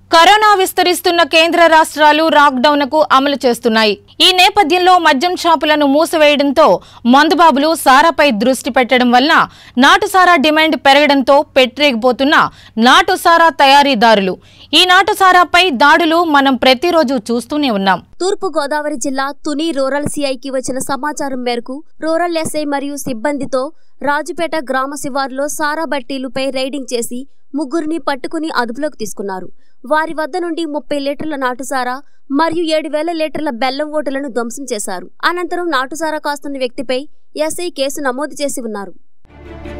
corona విస్తరిస్తున్న కేంద్ర రాష్ట్రాలు లాక్డౌన్ కు అమలు చేస్తున్నాయి ఈ నేపథ్యంలో మద్యం షాపులను మూసివేయడంతో మందుబాబులు సారాపై దృష్టి పెట్టడం వల్ల నాటుసారా డిమాండ్ పెరగడంతో పెట్టరేగిపోతున్న నాటుసారా తయారీదారులు ఈ నాటుసారాపై దాడులు మనం ప్రతిరోజు చూస్తూనే ఉన్నాం తూర్పు గోదావరి జిల్లా తుని రూరల్ సిఐకి వచ్చిన సమాచారం మేరకు రూరల్ ఎస్ఐ మరియు సిబ్బందితో రాజుపేట గ్రామ శివారులో సారా బట్టీలుపై రైడింగ్ చేసి ముగ్గురిని పట్టుకుని అదుపులోకి తీసుకున్నారు వారి వద్ద నుండి ముప్పై లీటర్ల నాటుసారా మరియు ఏడు వేల లీటర్ల బెల్లం ఓటులను ధ్వంసం చేశారు అనంతరం నాటుసారా కాస్తున్న వ్యక్తిపై ఎస్ఐ కేసు నమోదు చేసి ఉన్నారు